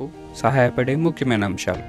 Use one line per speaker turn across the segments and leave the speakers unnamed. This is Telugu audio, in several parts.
సమస్యలకు సహాయపడే ముఖ్యమైన అంశాలు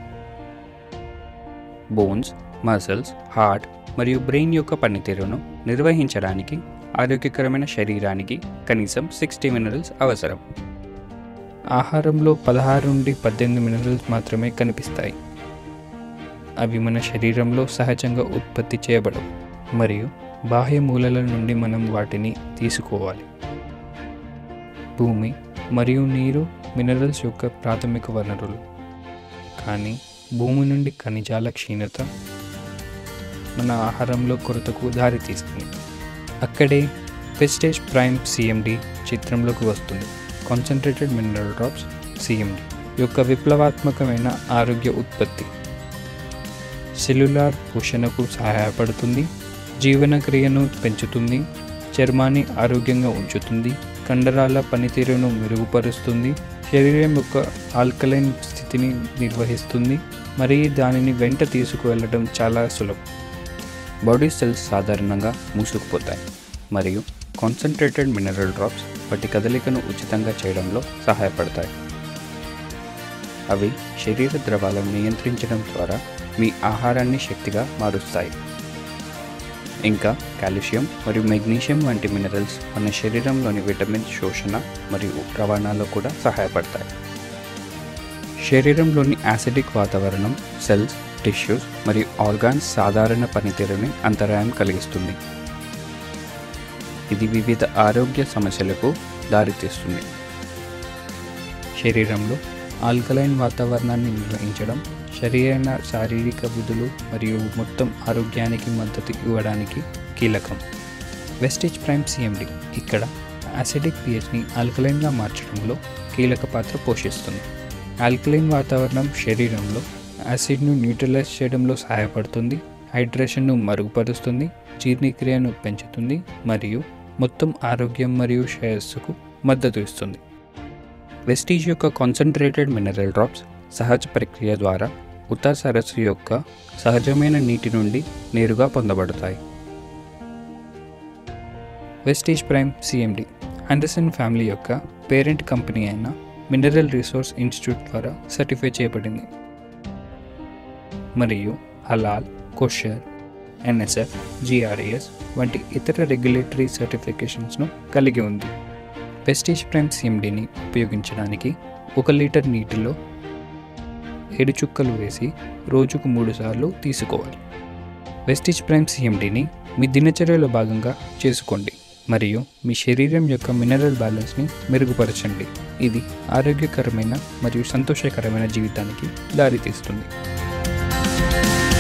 బోన్స్ మసిల్స్ హార్ట్ మరియు బ్రెయిన్ యొక్క పనితీరును నిర్వహించడానికి ఆరోగ్యకరమైన శరీరానికి కనీసం సిక్స్టీ మినరల్స్ అవసరం ఆహారంలో పదహారు నుండి పద్దెనిమిది మినరల్స్ మాత్రమే కనిపిస్తాయి అవి మన శరీరంలో సహజంగా ఉత్పత్తి చేయబడవు మరియు బాహ్య మూలల నుండి మనం వాటిని తీసుకోవాలి భూమి మరియు నీరు మినరల్స్ యొక్క ప్రాథమిక వనరులు కానీ భూమి నుండి ఖనిజాల క్షీణత మన ఆహారంలో కొరతకు దారితీస్తుంది అక్కడే వెస్టేజ్ ప్రైమ్ సిఎండి చిత్రంలోకి వస్తుంది కాన్సన్ట్రేటెడ్ మినరల్ డ్రాప్స్ సిఎండి యొక్క విప్లవాత్మకమైన ఆరోగ్య ఉత్పత్తి సెల్యులార్ పోషణకు సహాయపడుతుంది జీవనక్రియను పెంచుతుంది చర్మాన్ని ఆరోగ్యంగా ఉంచుతుంది కండరాల పనితీరును మెరుగుపరుస్తుంది శరీరం యొక్క ఆల్కలైన్ స్థితిని నిర్వహిస్తుంది మరియు దానిని వెంట తీసుకువెళ్ళడం చాలా సులభం బాడీ సెల్స్ సాధారణంగా మూసుకుపోతాయి మరియు కాన్సన్ట్రేటెడ్ మినరల్ డ్రాప్స్ వాటి కదలికను ఉచితంగా చేయడంలో సహాయపడతాయి అవి శరీర ద్రవాలను నియంత్రించడం ద్వారా మీ ఆహారాన్ని శక్తిగా మారుస్తాయి ఇంకా కాల్షియం మరియు మెగ్నీషియం వంటి మినరల్స్ మన శరీరంలోని విటమిన్ శోషణ మరియు రవాణాలో కూడా సహాయపడతాయి శరీరంలోని యాసిడిక్ వాతావరణం సెల్స్ టిష్యూస్ మరియు ఆర్గాన్స్ సాధారణ పనితీరుని అంతరాయం కలిగిస్తుంది ఇది వివిధ ఆరోగ్య సమస్యలకు దారితీస్తుంది శరీరంలో ఆల్కలైన్ వాతావరణాన్ని నిర్వహించడం శరీరైన శారీరక విధులు మరియు మొత్తం ఆరోగ్యానికి మద్దతు ఇవ్వడానికి కీలకం వెస్టేజ్ ప్రైమ్ సిఎండి ఇక్కడ యాసిడిక్ పిహెచ్ని ఆల్కలైన్గా మార్చడంలో కీలక పాత్ర పోషిస్తుంది ఆల్కలైన్ వాతావరణం శరీరంలో యాసిడ్ను న్యూట్రలైజ్ చేయడంలో సహాయపడుతుంది హైడ్రేషన్ను మరుగుపరుస్తుంది జీర్ణక్రియను పెంచుతుంది మరియు మొత్తం ఆరోగ్యం మరియు శ్రేయస్సుకు మద్దతు ఇస్తుంది వెస్టీజ్ యొక్క కాన్సన్ట్రేటెడ్ మినరల్ డ్రాప్స్ సహజ ప్రక్రియ ద్వారా ఉత్తర సరస్సు యొక్క సహజమైన నీటి నుండి నేరుగా పొందబడతాయి Vestige prime CMD Anderson family యొక్క పేరెంట్ కంపెనీ అయిన మినరల్ రిసోర్స్ ఇన్స్టిట్యూట్ ద్వారా సర్టిఫై చేయబడింది మరియు హలాల్ కోషర్ ఎన్ఎస్ఎఫ్ జిఆర్ఏఎస్ వంటి ఇతర రెగ్యులేటరీ సర్టిఫికేషన్స్ను కలిగి ఉంది వెస్టీజ్ ప్రైమ్ సిఎండిని ఉపయోగించడానికి ఒక లీటర్ నీటిలో ఏడు చుక్కలు వేసి రోజుకు మూడు సార్లు తీసుకోవాలి వెస్టీజ్ ప్రైమ్ సిఎండిని మీ దినచర్యలో భాగంగా చేసుకోండి మరియు మీ శరీరం యొక్క మినరల్ బ్యాలెన్స్ని మెరుగుపరచండి ఇది ఆరోగ్యకరమైన మరియు సంతోషకరమైన జీవితానికి దారితీస్తుంది